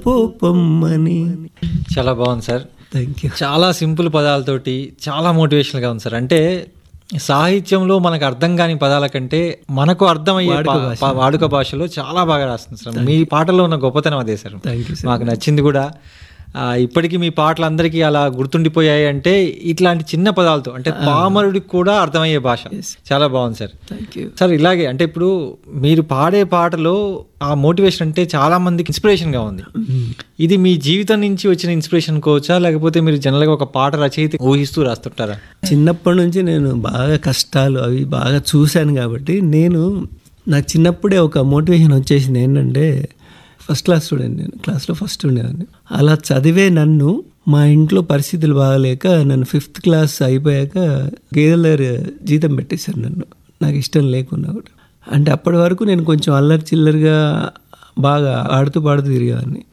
పోపమ్మని చాలా బాగుంది sir thank you చాలా సింపుల్ పదాలతోటి చాలా మోటివేషనల్గా ఉంది సార్ అంటే సాహిత్యంలో మనకు అర్థం కాని పదాల కంటే మనకు అర్థమయ్యే పా- పా- వాడుక భాషలో చాలా బాగా రాస్తుంది సార్ మీ పాటలో ఉన్న గొప్పతనం అదే సార్ థ్యాంక్ యూ మాకు నచ్చింది కూడా ఆ, ఇప్పటికీ మీ పాటలు అందరికీ అలా గుర్తుండిపోయాయి అంటే ఇట్లాంటి చిన్న పదాలతో అంటే పామరుడికి కూడా అర్థమయ్యే భాష చాలా బాగుంది సార్ థ్యాంక్ యూ సార్ ఇలాగే అంటే ఇప్పుడు మీరు పాడే పాటలో ఆ మోటివేషన్ అంటే చాలా మందికి ఇన్స్పిరేషన్ గా ఉంది ఇది మీ జీవితం నుంచి వచ్చిన ఇన్స్పిరేషన్ కోవచ్చా లేకపోతే మీరు జనరల్ గా ఒక పాట రచయిత ఊహిస్తూ రాస్తుంటారా చిన్నప్పటి నుంచి నేను బాగా కష్టాలు అవి బాగా చూశాను కాబట్టి నేను నాకు చిన్నప్పుడే ఒక మోటివేషన్ వచ్చేసింది ఏంటంటే ఫస్ట్ క్లాస్ స్టూడెంట్ నేను క్లాస్లో ఫస్ట్ ఉండేవాడిని అలా చదివే నన్ను మా ఇంట్లో పరిస్థితులు బాగాలేక నన్ను ఫిఫ్త్ క్లాస్ అయిపోయాక గేదెల దగ్గర జీతం పెట్టేశారు నన్ను నాకు ఇష్టం లేకున్నా కూడా అంటే అప్పటి వరకు నేను కొంచెం అల్లరి చిల్లరిగా బాగా ఆడుతూ పాడుతూ తిరిగేవాడిని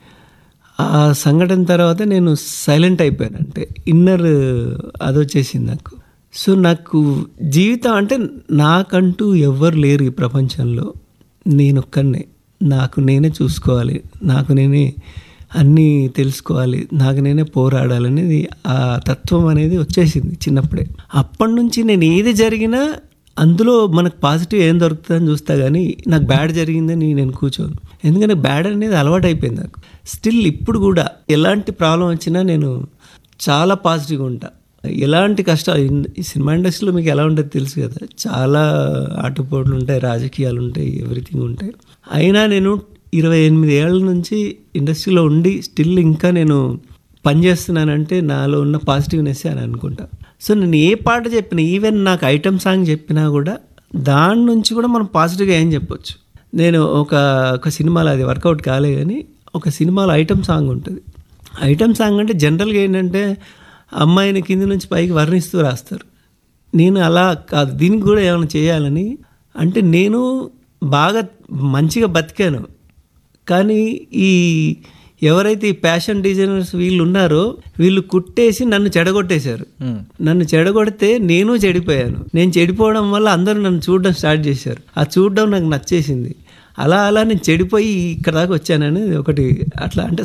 ఆ సంఘటన తర్వాత నేను సైలెంట్ అయిపోయాను అంటే ఇన్నర్ అది వచ్చేసింది నాకు సో నాకు జీవితం అంటే నాకంటూ ఎవ్వరు లేరు ఈ ప్రపంచంలో నేను ఒక్కనే నాకు నేనే చూసుకోవాలి నాకు నేనే అన్నీ తెలుసుకోవాలి నాకు నేనే పోరాడాలనేది ఆ తత్వం అనేది వచ్చేసింది చిన్నప్పుడే అప్పటి నుంచి నేను ఏది జరిగినా అందులో మనకు పాజిటివ్ ఏం దొరుకుతుందని చూస్తా కానీ నాకు బ్యాడ్ జరిగిందని నేను కూర్చోను ఎందుకంటే బ్యాడ్ అనేది అలవాటు అయిపోయింది నాకు స్టిల్ ఇప్పుడు కూడా ఎలాంటి ప్రాబ్లం వచ్చినా నేను చాలా పాజిటివ్గా ఉంటా ఎలాంటి కష్టాలు ఇన్- ఈ సినిమా ఇండస్ట్రీలో మీకు ఎలా ఉంటుందో తెలుసు కదా చాలా ఆటుపోట్లు ఉంటాయి రాజకీయాలు ఉంటాయి ఎవ్రీథింగ్ ఉంటాయి అయినా నేను ఇరవై ఎనిమిది ఏళ్ళ నుంచి ఇండస్ట్రీలో ఉండి స్టిల్ ఇంకా నేను పనిచేస్తున్నానంటే నాలో ఉన్న పాజిటివ్నెస్ అని అనుకుంటా సో నేను ఏ పాట చెప్పినా ఈవెన్ నాకు ఐటమ్ సాంగ్ చెప్పినా కూడా దాని నుంచి కూడా మనం పాజిటివ్గా ఏం చెప్పొచ్చు నేను ఒక ఒక సినిమాలో అది వర్కౌట్ కాలే కానీ ఒక సినిమాలో ఐటమ్ సాంగ్ ఉంటుంది ఐటమ్ సాంగ్ అంటే జనరల్గా ఏంటంటే అమ్మాయిని కింది నుంచి పైకి వర్ణిస్తూ రాస్తారు నేను అలా కాదు దీనికి కూడా ఏమైనా చేయాలని అంటే నేను బాగా మంచిగా బతికాను కానీ ఈ ఎవరైతే ఈ ఫ్యాషన్ డిజైనర్స్ వీళ్ళు ఉన్నారో వీళ్ళు కుట్టేసి నన్ను చెడగొట్టేశారు నన్ను చెడగొడితే నేను చెడిపోయాను నేను చెడిపోవడం వల్ల అందరూ నన్ను చూడడం స్టార్ట్ చేశారు ఆ చూడడం నాకు నచ్చేసింది అలా అలా నేను చెడిపోయి ఇక్కడ దాకా వచ్చానని ఒకటి అట్లా అంటే